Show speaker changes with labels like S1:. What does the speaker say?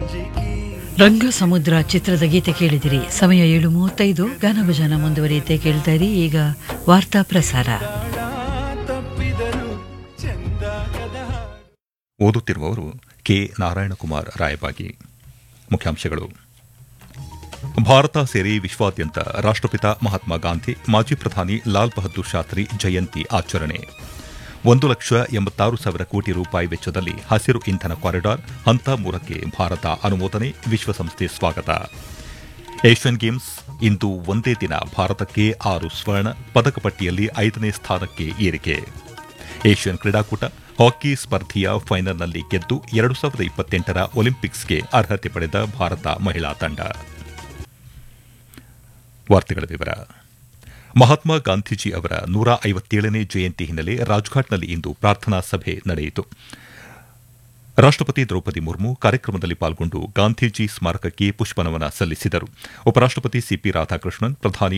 S1: ರಂಗ ಸಮುದ್ರ ಚಿತ್ರದ ಗೀತೆ ಕೇಳಿದಿರಿ ಸಮಯ ಏಳು ಮೂವತ್ತೈದು ಗಾನಭಜನ ಮುಂದುವರಿಯುತ್ತೆ ಕೇಳ್ತಾ ಇರಿ ಈಗ ವಾರ್ತಾ ಪ್ರಸಾರ
S2: ಓದುತ್ತಿರುವವರು ಕೆ ನಾರಾಯಣಕುಮಾರ್ ರಾಯಬಾಗಿ ಮುಖ್ಯಾಂಶಗಳು ಭಾರತ ಸೇರಿ ವಿಶ್ವಾದ್ಯಂತ ರಾಷ್ಟ್ರಪಿತ ಮಹಾತ್ಮ ಗಾಂಧಿ ಮಾಜಿ ಪ್ರಧಾನಿ ಲಾಲ್ ಬಹದ್ದೂರ್ ಶಾಸ್ತ್ರಿ ಜಯಂತಿ ಆಚರಣೆ ಒಂದು ಲಕ್ಷ ಎಂಬತ್ತಾರು ಸಾವಿರ ಕೋಟಿ ರೂಪಾಯಿ ವೆಚ್ಚದಲ್ಲಿ ಹಸಿರು ಇಂಧನ ಕಾರಿಡಾರ್ ಹಂತ ಮೂರಕ್ಕೆ ಭಾರತ ಅನುಮೋದನೆ ವಿಶ್ವಸಂಸ್ಥೆ ಸ್ವಾಗತ ಏಷ್ಯನ್ ಗೇಮ್ಸ್ ಇಂದು ಒಂದೇ ದಿನ ಭಾರತಕ್ಕೆ ಆರು ಸ್ವರ್ಣ ಪದಕ ಪಟ್ಟಿಯಲ್ಲಿ ಐದನೇ ಸ್ಥಾನಕ್ಕೆ ಏರಿಕೆ ಏಷ್ಯನ್ ಕ್ರೀಡಾಕೂಟ ಹಾಕಿ ಸ್ಪರ್ಧೆಯ ಫೈನಲ್ನಲ್ಲಿ ಗೆದ್ದು ಎರಡು ಸಾವಿರದ ಇಪ್ಪತ್ತೆಂಟರ ಒಲಿಂಪಿಕ್ಸ್ಗೆ ಅರ್ಹತೆ ಪಡೆದ ಭಾರತ ಮಹಿಳಾ ತಂಡ ವಾರ್ತೆಗಳ ವಿವರ ಮಹಾತ್ಮ ಗಾಂಧೀಜಿ ಅವರ ನೂರ ಐವತ್ತೇಳನೇ ಜಯಂತಿ ಹಿನ್ನೆಲೆ ರಾಜ್ಘಾಟ್ನಲ್ಲಿ ಇಂದು ಪ್ರಾರ್ಥನಾ ಸಭೆ ನಡೆಯಿತು ರಾಷ್ಟಪತಿ ದ್ರೌಪದಿ ಮುರ್ಮು ಕಾರ್ಯಕ್ರಮದಲ್ಲಿ ಪಾಲ್ಗೊಂಡು ಗಾಂಧೀಜಿ ಸ್ಮಾರಕಕ್ಕೆ ಪುಷ್ಪನಮನ ಸಲ್ಲಿಸಿದರು ಉಪರಾಷ್ಟಪತಿ ಸಿಪಿ ರಾಧಾಕೃಷ್ಣನ್ ಪ್ರಧಾನಿ